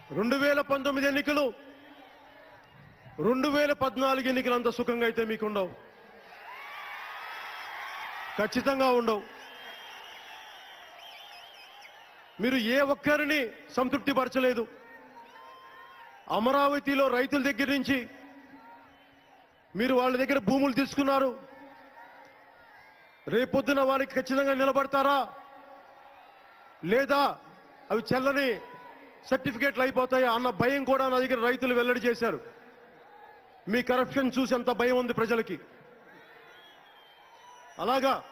రెండు వేల పంతొమ్మిది ఎన్నికలు రెండు వేల పద్నాలుగు ఎన్నికలు అంత సుఖంగా అయితే మీకు ఉండవు ఖచ్చితంగా ఉండవు మీరు ఏ ఒక్కరిని సంతృప్తి పరచలేదు అమరావతిలో రైతుల దగ్గర నుంచి మీరు వాళ్ళ దగ్గర భూములు తీసుకున్నారు రేపొద్దున వారికి ఖచ్చితంగా నిలబడతారా లేదా అవి చెల్లని సర్టిఫికేట్లు అయిపోతాయా అన్న భయం కూడా నా దగ్గర రైతులు వెల్లడి చేశారు మీ కరప్షన్ చూసి అంత భయం ఉంది ప్రజలకి అలాగా